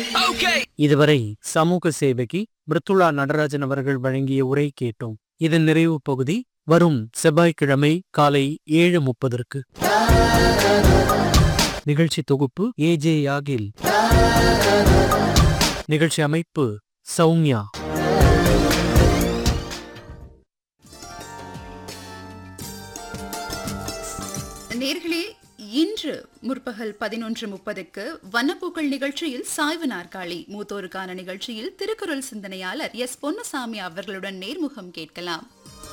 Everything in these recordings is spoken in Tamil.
இதுவரை சமூக சேவகி மிருத்துளா நடராஜன் அவர்கள் வழங்கிய உரை கேட்டோம் இதன் நிறைவு பகுதி வரும் செவ்வாய்க்கிழமை காலை ஏழு முப்பதற்கு நிகழ்ச்சி தொகுப்பு ஏஜே யாகில் நிகழ்ச்சி அமைப்பு சௌமியா நேர்களே இன்று முற்பகல் பதினொன்று முப்பதுக்கு வண்ணப்பூக்கள் நிகழ்ச்சியில் சாய்வு நாற்காலி மூத்தோருக்கான நிகழ்ச்சியில் திருக்குறள் சிந்தனையாளர் எஸ் பொன்னுசாமி அவர்களுடன் நேர்முகம் கேட்கலாம்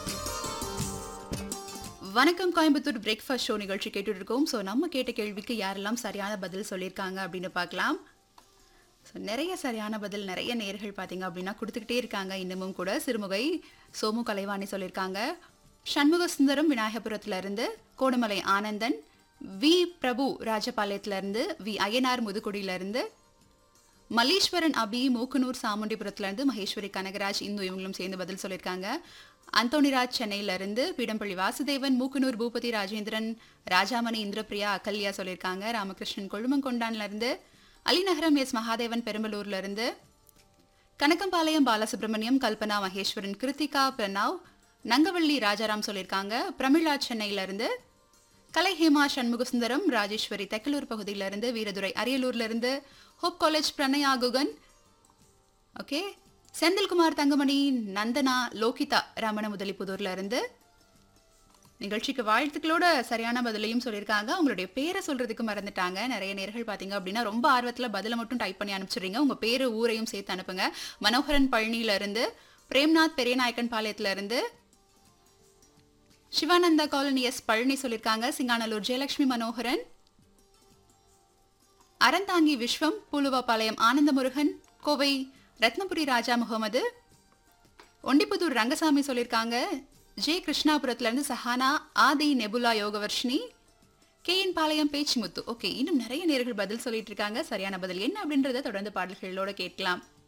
வணக்கம் கோயம்புத்தூர் பிரேக்ஃபாஸ்ட் ஷோ நிகழ்ச்சி கேட்டுட்டு இருக்கோம் ஸோ நம்ம கேட்ட கேள்விக்கு யாரெல்லாம் சரியான பதில் சொல்லியிருக்காங்க அப்படின்னு பார்க்கலாம் ஸோ நிறைய சரியான பதில் நிறைய நேர்கள் பார்த்தீங்க அப்படின்னா கொடுத்துக்கிட்டே இருக்காங்க இன்னமும் கூட சிறுமுகை சோமு கலைவாணி சொல்லியிருக்காங்க சண்முக சுந்தரம் விநாயகபுரத்துல இருந்து கோடமலை ஆனந்தன் வி பிரபு ராஜபாளையத்துல இருந்து வி அய்யனார் முதுகுடியில இருந்து மல்லீஸ்வரன் அபி மூக்கனூர் சாமுண்டிபுரத்துல இருந்து மகேஸ்வரி கனகராஜ் இந்து இவங்களும் சேர்ந்து பதில் சொல்லியிருக்காங்க அந்தோணிராஜ் சென்னையில இருந்து பீடம்பள்ளி வாசுதேவன் மூக்கனூர் பூபதி ராஜேந்திரன் ராஜாமணி இந்திரபிரியா அகல்யா சொல்லியிருக்காங்க ராமகிருஷ்ணன் கொழுமங்கொண்டான்ல இருந்து அலிநகரம் எஸ் மகாதேவன் பெரும்பலூர்ல இருந்து கனகம்பாளையம் பாலசுப்ரமணியம் கல்பனா மகேஸ்வரன் கிருத்திகா பிரணாவ் நங்கவள்ளி ராஜாராம் சொல்லியிருக்காங்க பிரமிளா சென்னையில இருந்து கலை ஹேமா சண்முகசுந்தரம் ராஜேஸ்வரி தெக்கலூர் பகுதியில இருந்து வீரதுரை அரியலூர்ல இருந்து Hope college Pranaya Guhan okay Senthilkumar Thangamani Nandana Lohitha Ramana முதலிப்புதூர்ல இருந்து நிகழ்ச்சிக்கு வாழ்த்துக்களோட சரியான பதிலையும் சொல்லியிருக்காங்க உங்களுடைய பேரை சொல்றதுக்கு மறந்துட்டாங்க நிறைய நேர்கள் பாத்தீங்க அப்படின்னா ரொம்ப ஆர்வத்துல பதிலை மட்டும் டைப் பண்ணி அனுப்பிச்சிடுறீங்க உங்க பேரு ஊரையும் சேர்த்து அனுப்புங்க மனோகரன் பழனியில இருந்து பிரேம்நாத் பெரியநாயக்கன் பாளையத்துல இருந்து சிவானந்தா காலனி எஸ் பழனி சொல்லியிருக்காங்க சிங்கானலூர் ஜெயலட்சுமி மனோகரன் அறந்தாங்கி விஸ்வம் பூலுவாபாளையம் ஆனந்தமுருகன் கோவை ரத்னபுரி ராஜா முகமது ஒண்டிப்புதூர் ரங்கசாமி சொல்லியிருக்காங்க ஜே கிருஷ்ணாபுரத்துல இருந்து Sahana Aadhi Nebula Yogavarshini K N Palayam Pechumuthu okay இன்னும் நிறைய நேர்கள் பதில் சொல்லிட்டு இருக்காங்க சரியான பதில் என்ன அப்படின்றத தொடர்ந்து பாடல்களோட கேட்கலாம்